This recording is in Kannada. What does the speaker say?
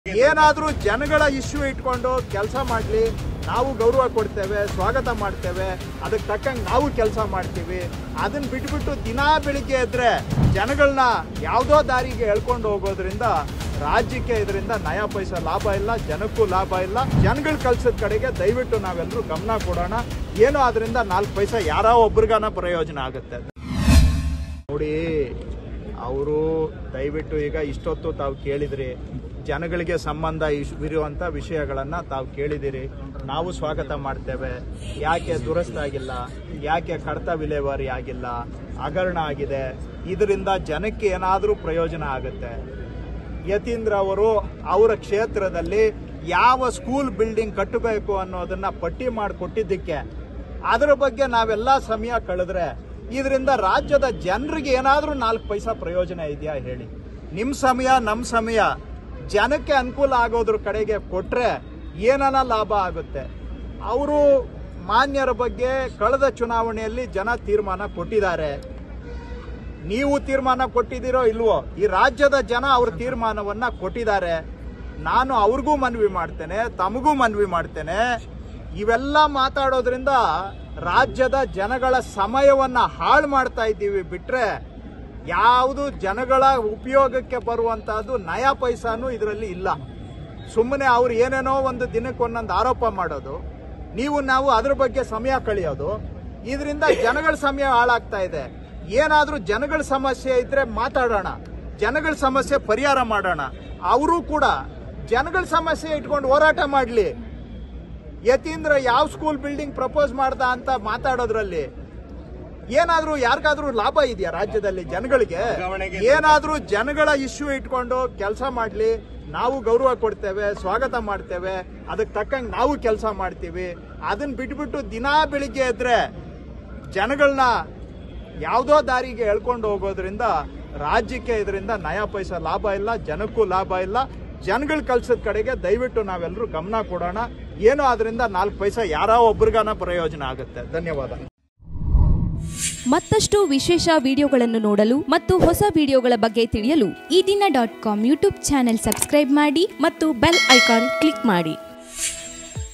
ಏನಾದ್ರೂ ಜನಗಳ ಇಶ್ಯೂ ಇಟ್ಕೊಂಡು ಕೆಲಸ ಮಾಡ್ಲಿ ನಾವು ಗೌರವ ಕೊಡ್ತೇವೆ ಸ್ವಾಗತ ಮಾಡ್ತೇವೆ ಅದಕ್ಕೆ ತಕ್ಕಂಗೆ ನಾವು ಕೆಲಸ ಮಾಡ್ತೀವಿ ಅದನ್ನ ಬಿಟ್ಬಿಟ್ಟು ದಿನಾ ಬೆಳಿಗ್ಗೆ ಎದ್ರೆ ಜನಗಳನ್ನ ಯಾವುದೋ ದಾರಿಗೆ ಎಳ್ಕೊಂಡು ಹೋಗೋದ್ರಿಂದ ರಾಜ್ಯಕ್ಕೆ ಇದರಿಂದ ನಯಾ ಪೈಸಾ ಲಾಭ ಇಲ್ಲ ಜನಕ್ಕೂ ಲಾಭ ಇಲ್ಲ ಜನಗಳ ಕಲ್ಸದ ಕಡೆಗೆ ದಯವಿಟ್ಟು ನಾವೆಲ್ಲರೂ ಗಮನ ಕೊಡೋಣ ಏನೋ ಅದರಿಂದ ನಾಲ್ಕು ಪೈಸಾ ಯಾರೋ ಒಬ್ರಿಗಾನ ಪ್ರಯೋಜನ ಆಗುತ್ತೆ ನೋಡಿ ಅವರು ದಯವಿಟ್ಟು ಈಗ ಇಷ್ಟೊತ್ತು ತಾವು ಕೇಳಿದ್ರಿ ಜನಗಳಿಗೆ ಸಂಬಂಧ ಇಶ್- ಇರುವಂತ ವಿಷಯಗಳನ್ನ ತಾವು ಕೇಳಿದಿರಿ ನಾವು ಸ್ವಾಗತ ಮಾಡ್ತೇವೆ ಯಾಕೆ ದುರಸ್ತ ಆಗಿಲ್ಲ ಯಾಕೆ ಕಡತ ವಿಲೇವಾರಿ ಆಗಿಲ್ಲ ಹಗರಣ ಆಗಿದೆ ಇದರಿಂದ ಜನಕ್ಕೆ ಏನಾದರೂ ಪ್ರಯೋಜನ ಆಗುತ್ತೆ ಯತೀಂದ್ರ ಅವರು ಅವರ ಕ್ಷೇತ್ರದಲ್ಲಿ ಯಾವ ಸ್ಕೂಲ್ ಬಿಲ್ಡಿಂಗ್ ಕಟ್ಟಬೇಕು ಅನ್ನೋದನ್ನ ಪಟ್ಟಿ ಮಾಡಿಕೊಟ್ಟಿದ್ದಕ್ಕೆ ಅದರ ಬಗ್ಗೆ ನಾವೆಲ್ಲ ಸಮಯ ಕಳೆದ್ರೆ ಇದರಿಂದ ರಾಜ್ಯದ ಜನರಿಗೆ ಏನಾದರೂ ನಾಲ್ಕು ಪೈಸಾ ಪ್ರಯೋಜನ ಇದೆಯಾ ಹೇಳಿ ನಿಮ್ಮ ಸಮಯ ನಮ್ಮ ಸಮಯ ಜನಕ್ಕೆ ಅನುಕೂಲ ಆಗೋದ್ರ ಕಡೆಗೆ ಕೊಟ್ರೆ ಏನನ ಲಾಭ ಆಗುತ್ತೆ ಅವರು ಮಾನ್ಯರ ಬಗ್ಗೆ ಕಳೆದ ಚುನಾವಣೆಯಲ್ಲಿ ಜನ ತೀರ್ಮಾನ ಕೊಟ್ಟಿದ್ದಾರೆ ನೀವು ತೀರ್ಮಾನ ಕೊಟ್ಟಿದ್ದೀರೋ ಇಲ್ವೋ ಈ ರಾಜ್ಯದ ಜನ ಅವ್ರ ತೀರ್ಮಾನವನ್ನ ಕೊಟ್ಟಿದ್ದಾರೆ ನಾನು ಅವ್ರಿಗೂ ಮನವಿ ಮಾಡ್ತೇನೆ ತಮಗೂ ಮನವಿ ಮಾಡ್ತೇನೆ ಇವೆಲ್ಲ ಮಾತಾಡೋದ್ರಿಂದ ರಾಜ್ಯದ ಜನಗಳ ಸಮಯವನ್ನ ಹಾಳು ಮಾಡ್ತಾ ಇದ್ದೀವಿ ಬಿಟ್ರೆ ಯಾವುದು ಜನಗಳ ಉಪಯೋಗಕ್ಕೆ ಬರುವಂತಹದ್ದು ನಯಾ ಪೈಸಾನು ಇದರಲ್ಲಿ ಇಲ್ಲ ಸುಮ್ಮನೆ ಅವ್ರು ಏನೇನೋ ಒಂದು ದಿನಕ್ಕೆ ಒಂದೊಂದು ಆರೋಪ ಮಾಡೋದು ನೀವು ನಾವು ಅದ್ರ ಬಗ್ಗೆ ಸಮಯ ಕಳೆಯೋದು ಇದರಿಂದ ಜನಗಳ ಸಮಯ ಹಾಳಾಗ್ತಾ ಇದೆ ಏನಾದ್ರೂ ಜನಗಳ ಸಮಸ್ಯೆ ಇದ್ರೆ ಮಾತಾಡೋಣ ಜನಗಳ ಸಮಸ್ಯೆ ಪರಿಹಾರ ಮಾಡೋಣ ಅವರು ಕೂಡ ಜನಗಳ ಸಮಸ್ಯೆ ಇಟ್ಕೊಂಡು ಹೋರಾಟ ಮಾಡಲಿ ಯತೀಂದ್ರ ಯಾವ ಸ್ಕೂಲ್ ಬಿಲ್ಡಿಂಗ್ ಪ್ರಪೋಸ್ ಮಾಡ್ದ ಅಂತ ಮಾತಾಡೋದ್ರಲ್ಲಿ ಏನಾದ್ರೂ ಯಾರಿಗಾದ್ರೂ ಲಾಭ ಇದೆಯಾ ರಾಜ್ಯದಲ್ಲಿ ಜನಗಳಿಗೆ ಏನಾದ್ರೂ ಜನಗಳ ಇಶ್ಯೂ ಇಟ್ಕೊಂಡು ಕೆಲಸ ಮಾಡ್ಲಿ ನಾವು ಗೌರವ ಕೊಡ್ತೇವೆ ಸ್ವಾಗತ ಮಾಡ್ತೇವೆ ಅದಕ್ಕೆ ತಕ್ಕಂಗೆ ನಾವು ಕೆಲಸ ಮಾಡ್ತೀವಿ ಅದನ್ನ ಬಿಟ್ಬಿಟ್ಟು ದಿನಾ ಬೆಳಿಗ್ಗೆ ಎದ್ರೆ ಜನಗಳನ್ನ ಯಾವುದೋ ದಾರಿಗೆ ಎಳ್ಕೊಂಡು ಹೋಗೋದ್ರಿಂದ ರಾಜ್ಯಕ್ಕೆ ಇದರಿಂದ ನಯಾ ಪೈಸಾ ಲಾಭ ಇಲ್ಲ ಜನಕ್ಕೂ ಲಾಭ ಇಲ್ಲ ಜನಗಳ ಕಲ್ಸದ ಕಡೆಗೆ ದಯವಿಟ್ಟು ನಾವೆಲ್ಲರೂ ಗಮನ ಕೊಡೋಣ ಏನೋ ಅದರಿಂದ ನಾಲ್ಕು ಪೈಸಾ ಯಾರೋ ಒಬ್ರಿಗಾನ ಪ್ರಯೋಜನ ಆಗುತ್ತೆ ಧನ್ಯವಾದ ಮತ್ತಷ್ಟು ವಿಶೇಷ ವಿಡಿಯೋಗಳನ್ನು ನೋಡಲು ಮತ್ತು ಹೊಸ ವಿಡಿಯೋಗಳ ಬಗ್ಗೆ ತಿಳಿಯಲು Ee Dina dot com YouTube channel subscribe ಮಾಡಿ ಮತ್ತು ಬೆಲ್ ಐಕಾನ್ ಕ್ಲಿಕ್ ಮಾಡಿ